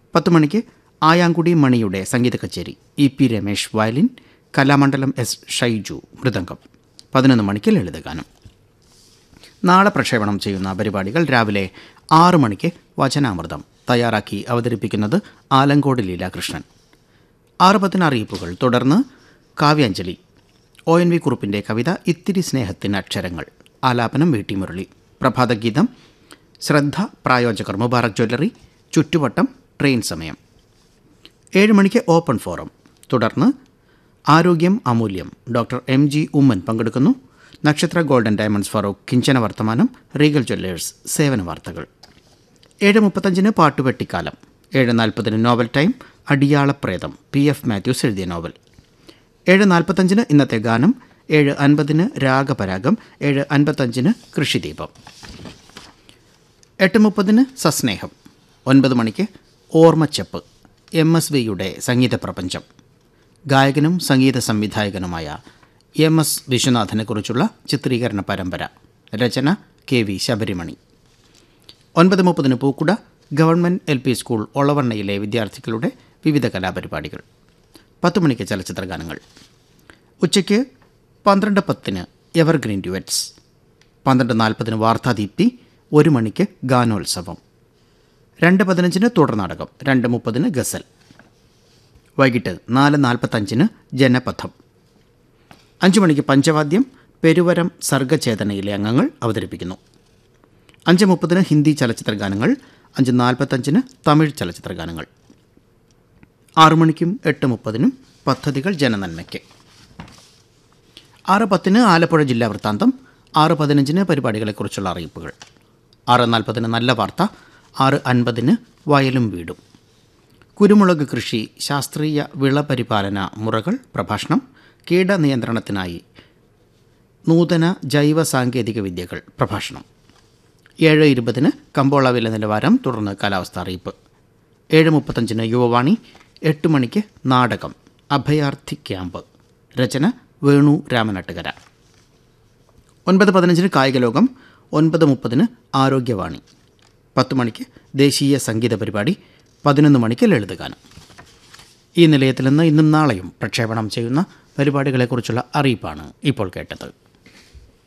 പത്ത് മണിക്ക് ആയാങ്കുടി മണിയുടെ സംഗീത കച്ചേരി E P Ramesh violin Kalamandalam S Shaiju മൃദംഗം പതിനൊന്ന് മണിക്ക് ലളിതഗാനം നാളെ പ്രക്ഷേപണം ചെയ്യുന്ന പരിപാടികൾ രാവിലെ ആറ് മണിക്ക് വചനാമൃതം തയ്യാറാക്കി അവതരിപ്പിക്കുന്നത് ആലങ്കോട് ലീലാകൃഷ്ണൻ ആറ് പത്തിന് അറിയിപ്പുകൾ തുടർന്ന് കാവ്യാഞ്ജലി ഒ എൻ വി കുറുപ്പിൻ്റെ കവിത ഇത്തിരി സ്നേഹത്തിന് അക്ഷരങ്ങൾ ആലാപനം വി ടി മുരളി പ്രഭാതഗീതം ശ്രദ്ധ പ്രായോജകർ മുബാറക് ജ്വല്ലറി ചുറ്റുവട്ടം ട്രെയിൻ സമയം ഏഴ് മണിക്ക് ഓപ്പൺ ഫോറം തുടർന്ന് ആരോഗ്യം അമൂല്യം ഡോക്ടർ എം ജി ഉമ്മൻ പങ്കെടുക്കുന്നു നക്ഷത്ര ഗോൾഡൻ ഡയമണ്ട്സ് ഫറൂഖ് കിഞ്ചന വർത്തമാനം റീഗൽ ജ്വല്ലേഴ്സ് സേവന വാർത്തകൾ ഏഴ് മുപ്പത്തഞ്ചിന് പാട്ടുവെട്ടിക്കാലം ഏഴ് നാൽപ്പതിന് novel time Adiyalapretham P F Mathews എഴുതിയ നോവൽ ഏഴ് നാൽപ്പത്തഞ്ചിന് ഇന്നത്തെ ഗാനം ഏഴ് അൻപതിന് രാഗപരാഗം ഏഴ് അൻപത്തഞ്ചിന് കൃഷിദീപം എട്ട് മുപ്പതിന് സസ്നേഹം ഒൻപത് മണിക്ക് ഓർമ്മച്ചെപ്പ് എം എസ് വിയുടെ സംഗീത പ്രപഞ്ചം ഗായകനും സംഗീത സംവിധായകനുമായ എം എസ് വിശ്വനാഥനെക്കുറിച്ചുള്ള ചിത്രീകരണ പരമ്പര രചന കെ വി ശബരിമണി ഒൻപത് മുപ്പതിന് പൂക്കുട ഗവൺമെൻറ് എൽ പി സ്കൂൾ ഒളവണ്ണയിലെ വിദ്യാർത്ഥികളുടെ വിവിധ കലാപരിപാടികൾ പത്ത് മണിക്ക് ചലച്ചിത്ര ഗാനങ്ങൾ ഉച്ചയ്ക്ക് പന്ത്രണ്ട് പത്തിന് എവർഗ്രീൻ ഡ്യുവറ്റ്സ് പന്ത്രണ്ട് നാൽപ്പതിന് വാർത്താദീപ്തി ഒരു മണിക്ക് ഗാനോത്സവം രണ്ട് പതിനഞ്ചിന് തുടർനാടകം രണ്ട് മുപ്പതിന് ഗസൽ വൈകിട്ട് നാല് നാൽപ്പത്തഞ്ചിന് ജനപഥം അഞ്ച് മണിക്ക് പഞ്ചവാദ്യം പെരുവരം സർഗചേതനയിലെ അംഗങ്ങൾ അവതരിപ്പിക്കുന്നു അഞ്ച് മുപ്പതിന് ഹിന്ദി ചലച്ചിത്ര ഗാനങ്ങൾ അഞ്ച് നാൽപ്പത്തഞ്ചിന് തമിഴ് ചലച്ചിത്ര ഗാനങ്ങൾ ആറു മണിക്കും എട്ട് മുപ്പതിനും പദ്ധതികൾ ജനനന്മയ്ക്ക് ആറ് പത്തിന് ആലപ്പുഴ ജില്ലാ വൃത്താന്തം ആറ് പതിനഞ്ചിന് പരിപാടികളെക്കുറിച്ചുള്ള അറിയിപ്പുകൾ ആറ് നാൽപ്പതിന് നല്ല വാർത്ത ആറ് അൻപതിന് വയലും വീടും കുരുമുളക് കൃഷി ശാസ്ത്രീയ വിളപരിപാലന മുറകൾ പ്രഭാഷണം കീടനിയന്ത്രണത്തിനായി നൂതന ജൈവ സാങ്കേതിക വിദ്യകൾ പ്രഭാഷണം ഏഴ് ഇരുപതിന് കമ്പോള വില നിലവാരം തുടർന്ന് കാലാവസ്ഥ അറിയിപ്പ് ഏഴ് മുപ്പത്തഞ്ചിന് യുവവാണി എട്ട് മണിക്ക് നാടകം അഭയാർത്ഥി ക്യാമ്പ് രചന വേണു രാമനട്ടുകര ഒൻപത് പതിനഞ്ചിന് കായിക ലോകം ഒൻപത് മുപ്പതിന് ആരോഗ്യവാണി പത്ത് മണിക്ക് ദേശീയ സംഗീത പരിപാടി പതിനൊന്ന് മണിക്ക് ലളിതഗാനം ഈ നിലയത്തിൽ നിന്ന് ഇന്നും നാളെയും പ്രക്ഷേപണം ചെയ്യുന്ന പരിപാടികളെക്കുറിച്ചുള്ള അറിയിപ്പാണ് ഇപ്പോൾ കേട്ടത്